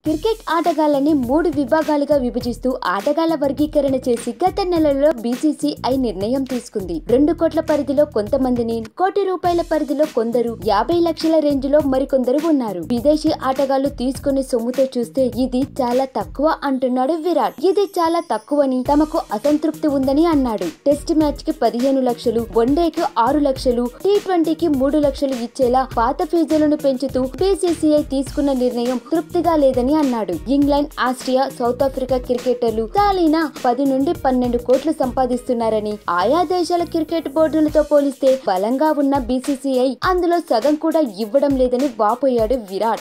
cricket ఆటగాళ్లని మూడు విభాగాలుగా విభజిస్తూ ఆటగాళ్ల వర్గీకరణ చేసి గత నెలలో బీసీసీఐ నిర్ణయం తీసుకుంది రెండు కోట్ల పరిధిలో కొంతమందిని కోటి రూపాయల పరిధిలో కొందరు యాభై లక్షల రేంజ్ లో మరికొందరు ఉన్నారు విదేశీ ఆటగాళ్లు తీసుకునే సొమ్ముతో చూస్తే ఇది చాలా తక్కువ అంటున్నాడు విరాట్ ఇది చాలా తక్కువని తమకు అసంతృప్తి ఉందని అన్నాడు టెస్ట్ మ్యాచ్ కి పదిహేను లక్షలు వన్డేకి ఆరు లక్షలు టీ ట్వంటీకి మూడు లక్షలు ఇచ్చేలా పాత ఫీజులను పెంచుతూ బీసీసీఐ తీసుకున్న నిర్ణయం తృప్తిగా లేదని అన్నాడు ఇంగ్లాండ్ ఆస్ట్రియా సౌత్ ఆఫ్రికా క్రికెటర్లు సాలీనా పది నుండి పన్నెండు కోట్లు సంపాదిస్తున్నారని ఆయా దేశాల క్రికెట్ బోర్డులతో పోలిస్తే బలంగా ఉన్న బీసీసీఐ అందులో సగం కూడా ఇవ్వడం లేదని వాపోయాడు విరాట్